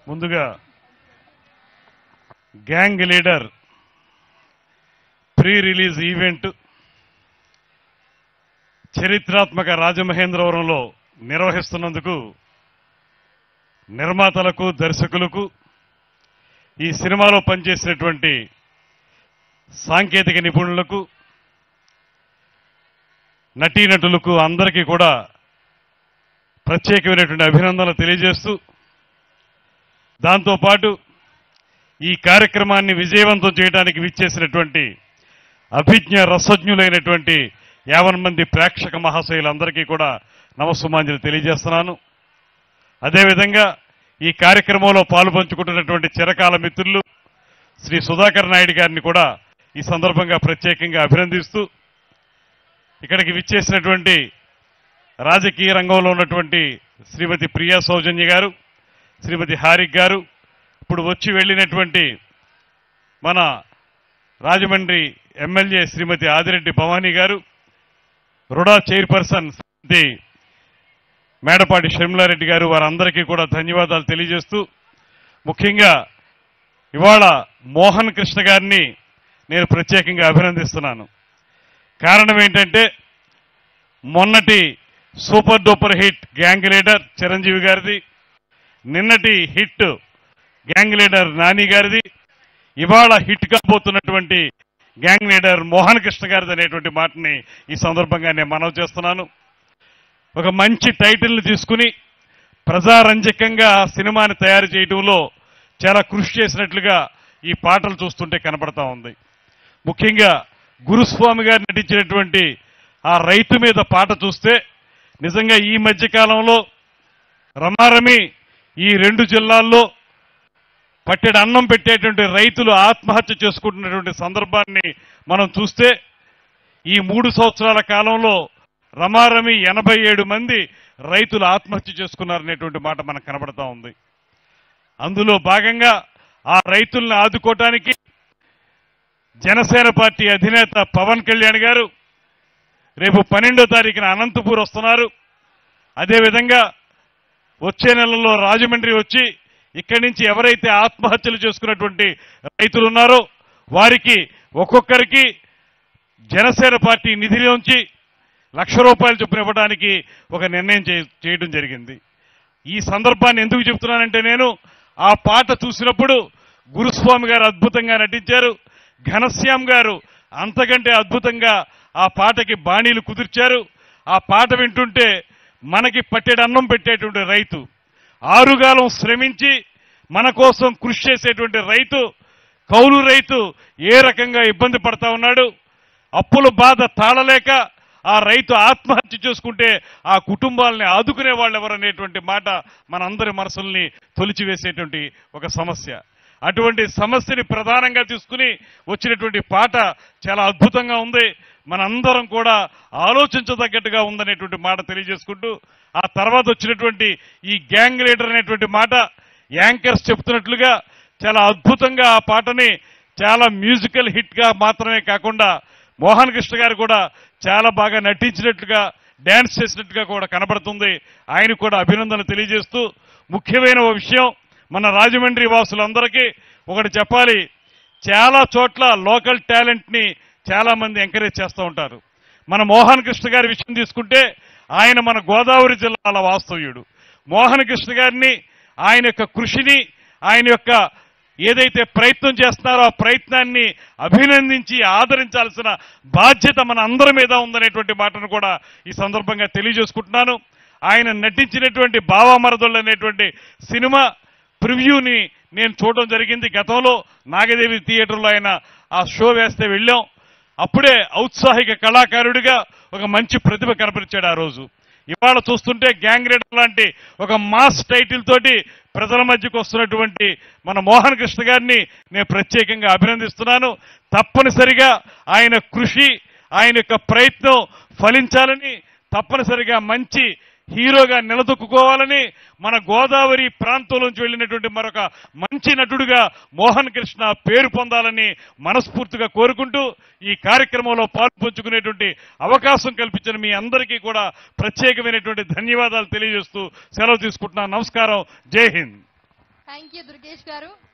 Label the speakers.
Speaker 1: ముందుగా gang leader pre release event చరిత్రాత్మక రాజమహేంద్రవరంలో నిర్వహిస్తున్నందుకు నిర్మాతలకు దర్శకులకు ఈ సినిమాలో పనిచేసినటువంటి సాంకేతిక నిపుణులకు నటీనటులకు అందరికీ కూడా ప్రత్యేకమైనటువంటి అభినందనలు తెలియజేస్తూ దాంతోపాటు ఈ కార్యక్రమాన్ని విజయవంతం చేయడానికి విచ్చేసినటువంటి అభిజ్ఞ రసజ్ఞులైనటువంటి యావన్ మంది ప్రేక్షక మహాశయులందరికీ కూడా నమస్సుమాంజలి తెలియజేస్తున్నాను అదేవిధంగా ఈ కార్యక్రమంలో పాలు పంచుకుంటున్నటువంటి చిరకాల మిత్రులు శ్రీ సుధాకర్ నాయుడు గారిని కూడా ఈ సందర్భంగా ప్రత్యేకంగా అభినందిస్తూ ఇక్కడికి విచ్చేసినటువంటి రాజకీయ రంగంలో ఉన్నటువంటి శ్రీమతి ప్రియా సౌజన్య గారు శ్రీమతి హారిక్ గారు ఇప్పుడు వచ్చి వెళ్ళినటువంటి మన Rajahmundry MLA Srimati Adireddy Bhavani garu RUDA chairperson Srimati Medapati Sharmila Reddy garu వారందరికీ కూడా ధన్యవాదాలు తెలియజేస్తూ ముఖ్యంగా ఇవాళ మోహన్ కృష్ణ గారిని నేను ప్రత్యేకంగా అభినందిస్తున్నాను కారణం ఏంటంటే మొన్నటి super duper hit gang leader Chiranjeevi గారిది నిన్నటి హిట్ గ్యాంగ్ లీడర్ నాని గారిది ఇవాళ హిట్ కాబోతున్నటువంటి గ్యాంగ్ లీడర్ మోహన్ కృష్ణ గారిది అనేటువంటి మాటని ఈ సందర్భంగా నేను మనవి చేస్తున్నాను ఒక మంచి టైటిల్ని తీసుకుని ప్రజారంజకంగా ఆ సినిమాని తయారు చేయడంలో చాలా కృషి చేసినట్లుగా ఈ పాటలు చూస్తుంటే కనపడతా ఉంది ముఖ్యంగా గురుస్వామి గారు నటించినటువంటి ఆ రైతు మీద పాట చూస్తే నిజంగా ఈ మధ్య కాలంలో రమారమి ఈ రెండు జిల్లాల్లో పట్టెడు అన్నం పెట్టేటువంటి రైతులు ఆత్మహత్య చేసుకుంటున్నటువంటి సందర్భాన్ని మనం చూస్తే ఈ మూడు సంవత్సరాల కాలంలో రమారమి ఎనభై ఏడు మంది రైతులు ఆత్మహత్య చేసుకున్నారనేటువంటి మాట మనకు కనబడతా ఉంది అందులో భాగంగా ఆ రైతుల్ని ఆదుకోవటానికి జనసేన పార్టీ అధినేత పవన్ కళ్యాణ్ గారు రేపు పన్నెండో తారీఖున అనంతపూర్ వస్తున్నారు అదేవిధంగా వచ్చే నెలలో రాజమండ్రి వచ్చి ఇక్కడి నుంచి ఎవరైతే ఆత్మహత్యలు చేసుకున్నటువంటి రైతులు ఉన్నారో వారికి ఒక్కొక్కరికి జనసేన పార్టీ నిధిలోంచి లక్ష రూపాయలు చొప్పున ఇవ్వడానికి ఒక నిర్ణయం చే- చేయడం జరిగింది ఈ సందర్భాన్ని ఎందుకు చెప్తున్నానంటే నేను ఆ పాట చూసినప్పుడు గురుస్వామి గారు అద్భుతంగా నటించారు ఘనశ్యామ్ గారు అంతకంటే అద్భుతంగా ఆ పాటకి బాణీలు కుదిర్చారు ఆ పాట వింటుంటే మనకి పట్టెడు అన్నం పెట్టేటువంటి రైతు ఆరుగాలం శ్రమించి మన కోసం కృషి చేసేటువంటి రైతు కౌలు రైతు ఏ రకంగా ఇబ్బంది పడతా ఉన్నాడు అప్పుల బాధ తాళలేక ఆ రైతు ఆత్మహత్య చేసుకుంటే ఆ కుటుంబాలని ఆదుకునే వాళ్ళు ఎవరనేటువంటి మాట మనందరి మనసుల్ని తొలిచివేసేటువంటి ఒక సమస్య అటువంటి సమస్యని ప్రధానంగా తీసుకుని వచ్చినటువంటి పాట చాలా అద్భుతంగా ఉంది మనందరం కూడా ఆలోచించదగ్గట్టుగా ఉందనేటువంటి మాట తెలియజేసుకుంటూ ఆ తర్వాత వచ్చినటువంటి ఈ గ్యాంగ్ లీడర్ అనేటువంటి మాట యాంకర్స్ చెప్తున్నట్లుగా చాలా అద్భుతంగా ఆ పాటని చాలా మ్యూజికల్ హిట్ గా మాత్రమే కాకుండా మోహన్ కృష్ణ గారు కూడా చాలా బాగా నటించినట్లుగా డాన్స్ చేసినట్టుగా కూడా కనబడుతుంది ఆయన కూడా అభినందనలు తెలియజేస్తూ ముఖ్యమైన ఓ విషయం మన రాజమండ్రి వాసులందరికీ ఒకటి చెప్పాలి చాలా చోట్ల లోకల్ టాలెంట్ ని చాలా మంది ఎంకరేజ్ చేస్తూ ఉంటారు మన మోహన్ కృష్ణ గారి విషయం తీసుకుంటే ఆయన మన గోదావరి జిల్లాల వాస్తవ్యుడు మోహన్ కృష్ణ గారిని ఆయన యొక్క కృషిని ఆయన యొక్క ఏదైతే ప్రయత్నం చేస్తున్నారో ఆ ప్రయత్నాన్ని అభినందించి ఆదరించాల్సిన బాధ్యత మన అందరి మీద ఉందనేటువంటి మాటను కూడా ఈ సందర్భంగా తెలియజేసుకుంటున్నాను ఆయన నటించినటువంటి బావామరదొళ్ళు అనేటువంటి సినిమా ప్రివ్యూని నేను చూడడం జరిగింది గతంలో నాగదేవి థియేటర్లో ఆయన ఆ షో వేస్తే వెళ్ళాం అప్పుడే ఔత్సాహిక కళాకారుడిగా ఒక మంచి ప్రతిభ కనపరిచాడు ఆ రోజు ఇవాళ చూస్తుంటే గ్యాంగ్ రేడర్ లాంటి ఒక మాస్ టైటిల్ తోటి ప్రజల మధ్యకు వస్తున్నటువంటి మన మోహన్ కృష్ణ గారిని నేను ప్రత్యేకంగా అభినందిస్తున్నాను తప్పనిసరిగా ఆయన కృషి ఆయన యొక్క ప్రయత్నం ఫలించాలని తప్పనిసరిగా మంచి హీరోగా నిలదొక్కుకోవాలని మన గోదావరి ప్రాంతంలోంచి వెళ్ళినటువంటి మరొక మంచి నటుడుగా మోహన్ కృష్ణ పేరు పొందాలని మనస్ఫూర్తిగా కోరుకుంటూ ఈ కార్యక్రమంలో పాల్పంచుకునేటువంటి అవకాశం కల్పించిన మీ అందరికీ కూడా ప్రత్యేకమైనటువంటి ధన్యవాదాలు తెలియజేస్తూ సెలవు తీసుకుంటున్నాను నమస్కారం జై హింద్
Speaker 2: థ్యాంక్ యూ దుర్గేష్ గారు